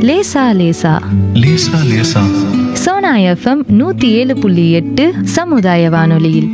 லேசா லேசா லேசா லேசா சோனா எஃப்எம் நூத்தி ஏழு புள்ளி எட்டு சமுதாய வானொலியில்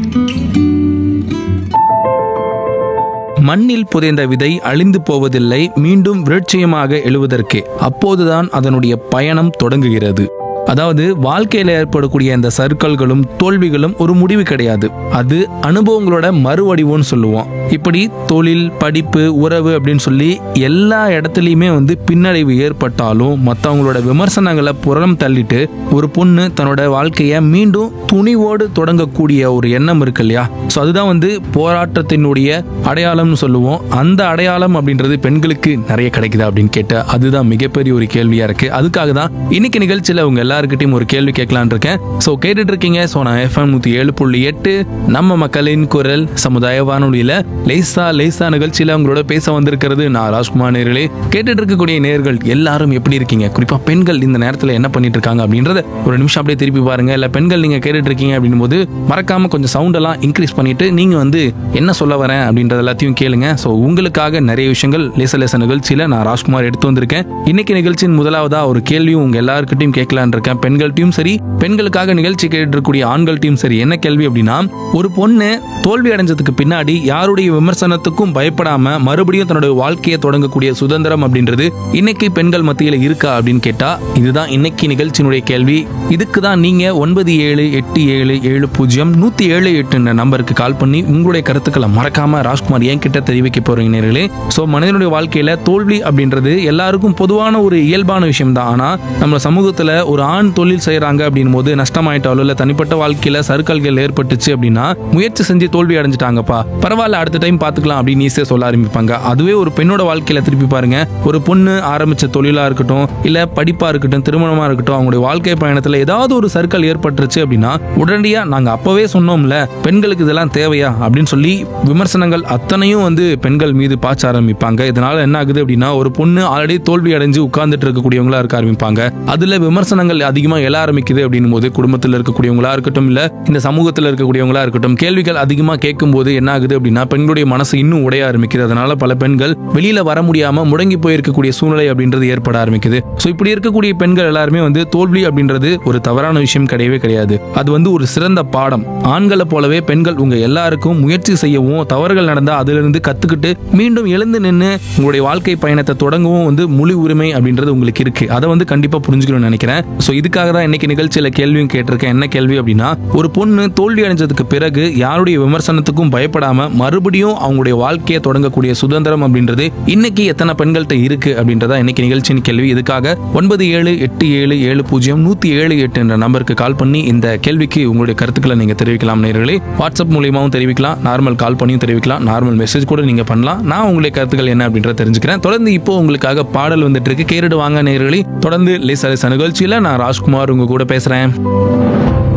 மண்ணில் புதைந்த விதை அழிந்து போவதில்லை மீண்டும் விருட்சியமாக எழுவதற்கே அப்போதுதான் அதனுடைய பயணம் தொடங்குகிறது அதாவது வாழ்க்கையில் ஏற்படக்கூடிய இந்த சர்க்கல்களும் தோல்விகளும் ஒரு முடிவு கிடையாது அது அனுபவங்களோட மறுவடிவம்னு சொல்லுவோம் இப்படி தொழில் படிப்பு உறவு அப்படின்னு சொல்லி எல்லா இடத்துலையுமே வந்து பின்னடைவு ஏற்பட்டாலும் மற்றவங்களோட விமர்சனங்களை புறம் தள்ளிட்டு ஒரு பொண்ணு தன்னோட வாழ்க்கையை மீண்டும் துணிவோடு தொடங்கக்கூடிய ஒரு எண்ணம் இருக்கு இல்லையா ஸோ அதுதான் வந்து போராட்டத்தினுடைய அடையாளம்னு சொல்லுவோம் அந்த அடையாளம் அப்படின்றது பெண்களுக்கு நிறைய கிடைக்குதா அப்படின்னு கேட்ட அதுதான் மிகப்பெரிய ஒரு கேள்வியா இருக்கு அதுக்காக தான் இன்னைக்கு நிகழ்ச்சியில் உங்க எல்லாருக்கிட்டையும் ஒரு கேள்வி கேட்கலான் இருக்கேன் ஸோ கேட்டுட்டு இருக்கீங்க ஸோ நான் எஃப்எம் நூற்றி ஏழு புள்ளி எட்டு நம்ம மக்களின் குரல் சமுதாய வானொலியில லேசா லேசா நிகழ்ச்சியில உங்களோட பேச வந்திருக்கிறது நான் ராஜ்குமார் நேர்களே கேட்டுட்டு இருக்கக்கூடிய நேர்கள் எல்லாரும் எப்படி இருக்கீங்க குறிப்பா பெண்கள் இந்த நேரத்தில் என்ன பண்ணிட்டு இருக்காங்க அப்படின்றத ஒரு நிமிஷம் அப்படியே திருப்பி பாருங்க இல்ல பெண்கள் நீங்க கேட்டுட்டு இருக்கீங்க அப்படின்னும் போது மறக்காம கொஞ்சம் சவுண்ட் எல்லாம் இன்க்ரீஸ் பண்ணிட்டு நீங்க வந்து என்ன சொல்ல வரேன் அப்படின்றது எல்லாத்தையும் கேளுங்க ஸோ உங்களுக்காக நிறைய விஷயங்கள் லேச லேச நிகழ்ச்சியில நான் ராஜ்குமார் எடுத்து வந்திருக்கேன் இன்னைக்கு நிகழ்ச்சியின் முதலாவதா ஒரு கேள்வியும் உங்க எல்லாருக்கிட்டையும் கேட்கலான் இருக்கேன் பெண்கள்ட்டையும் சரி பெண்களுக்காக நிகழ்ச்சி கேட்டு இருக்கக்கூடிய ஆண்கள்ட்டையும் சரி என்ன கேள்வி அப்படின்னா ஒரு பொண்ணு தோல்வி அடைஞ்சதுக்கு பின்னாடி யாருடைய விமர்சனத்துக்கும் பயப்படாம மறுபடியும் தன்னுடைய வாழ்க்கையை தொடங்கக்கூடிய சுதந்திரம் அப்படின்றது இன்னைக்கு பெண்கள் மத்தியில் இருக்கா அப்படின்னு கேட்டா இதுதான் இன்னைக்கு நிகழ்ச்சியினுடைய கேள்வி இதுக்கு தான் நீங்க ஒன்பது ஏழு எட்டு ஏழு ஏழு பூஜ்ஜியம் நூத்தி ஏழு எட்டுன்ற நம்பருக்கு கால் பண்ணி உங்களுடைய கருத்துக்களை மறக்காம ராஜ்குமார் என் கிட்ட தெரிவிக்க போறீங்க நேர்களே ஸோ மனிதனுடைய வாழ்க்கையில தோல்வி அப்படின்றது எல்லாருக்கும் பொதுவான ஒரு இயல்பான விஷயம் தான் ஆனா நம்ம சமூகத்துல ஒரு ஆண் தொழில் செய்யறாங்க அப்படின் போது நஷ்டமாயிட்டாலோ இல்ல தனிப்பட்ட வாழ்க்கையில சறுக்கல்கள் ஏற்பட்டுச்சு அப்படின்னா முயற்சி செஞ்சு தோல்வி அடைஞ்சிட்டாங்கப்பா பரவாயில்ல அடுத்த டைம் பார்த்துக்கலாம் அப்படின்னு ஈஸியாக சொல்ல ஆரம்பிப்பாங்க அதுவே ஒரு பெண்ணோட வாழ்க்கையில திருப்பி பாருங்க ஒரு பொண்ணு ஆரம்பிச்ச தொழிலா இருக்கட்டும் இல்ல படிப்பா இருக்கட்டும் திருமணமா இருக்கட்டும் அவங்களுடைய வாழ்க்கை பயணத்துல ஏதாவது ஒரு சர்க்கிள் ஏற்பட்டுருச்சு அப்படின்னா உடனடியா நாங்க அப்பவே சொன்னோம்ல பெண்களுக்கு இதெல்லாம் தேவையா அப்படின்னு சொல்லி விமர்சனங்கள் அத்தனையும் வந்து பெண்கள் மீது பாய்ச்ச ஆரம்பிப்பாங்க இதனால என்ன ஆகுது அப்படின்னா ஒரு பொண்ணு ஆல்ரெடி தோல்வி அடைஞ்சு உட்கார்ந்துட்டு இருக்கக்கூடியவங்களா இருக்க ஆரம்பிப்பாங்க அதுல விமர்சனங்கள் அதிகமா எழ ஆரம்பிக்குது அப்படின்னும் போது குடும்பத்தில் இருக்கக்கூடியவங்களா இருக்கட்டும் இல்ல இந்த சமூகத்தில் இருக்கக்கூடியவங்களா இருக்கட்டும் கேள்விகள் அதிகமா கேட்கும் போது என்ன ஆகுது அப்படின்னா பெண்களுடைய மனசு இன்னும் உடைய ஆரம்பிக்குது அதனால பல பெண்கள் வெளியில வர முடியாம முடங்கி போயிருக்கக்கூடிய சூழ்நிலை அப்படின்றது ஏற்பட ஆரம்பிக்குது ஸோ இப்படி இருக்கக்கூடிய பெண்கள் எல்லாருமே வந்து தோல்வி அப்படின்றது ஒரு தவறான விஷயம் கிடையவே கிடையாது அது வந்து ஒரு சிறந்த பாடம் ஆண்களை போலவே பெண்கள் உங்க எல்லாருக்கும் முயற்சி செய்யவும் தவறுகள் நடந்தா அதுல இருந்து கத்துக்கிட்டு மீண்டும் எழுந்து நின்று உங்களுடைய வாழ்க்கை பயணத்தை தொடங்கவும் வந்து முழு உரிமை அப்படின்றது உங்களுக்கு இருக்கு அதை வந்து கண்டிப்பா புரிஞ்சுக்கணும்னு நினைக்கிறேன் ஸோ இதுக்காக தான் இன்னைக்கு நிகழ்ச்சியில கேள்வியும் கேட்டிருக்கேன் என்ன கேள்வி அப்படின்னா ஒரு பொண்ணு தோல்வி அடைஞ்சதுக்கு பிறகு யாருடைய விமர்சனத்துக்கும் பயப்படாம மறுபடியும் அவங்களுடைய வாழ்க்கையை தொடங்கக்கூடிய சுதந்திரம் அப்படின்றது இன்னைக்கு எத்தனை பெண்கள்கிட்ட இருக்கு அப்படின்றதா இன்னைக்கு நிகழ்ச்சியின் கேள்வி இதுக்காக ஒன்பது ஏழு எட்டு ஏழு ஏழு பூஜ்ஜியம் நூத்தி ஏழு எட்டு என்ற நம்பருக்கு கால் பண்ணி இந்த கேள்விக்கு உங்களுடைய கருத்துக்களை நீங்க தெரிவிக்கலாம் நேர்களே வாட்ஸ்அப் மூலியமாவும் தெரிவிக்கலாம் நார்மல் கால் பண்ணியும் தெரிவிக்கலாம் நார்மல் மெசேஜ் கூட நீங்க பண்ணலாம் நான் உங்களுடைய கருத்துக்கள் என்ன அப்படின்றத தெரிஞ்சுக்கிறேன் தொடர்ந்து இப்போ உங்களுக்காக பாடல் வந்துட்டு இருக்கு கேட்டுட்டு வாங்க நேர்களே தொடர்ந்து லேச லேச நிகழ்ச்சியில நான் ராஜ்குமார் உங்க கூட பேசுறேன்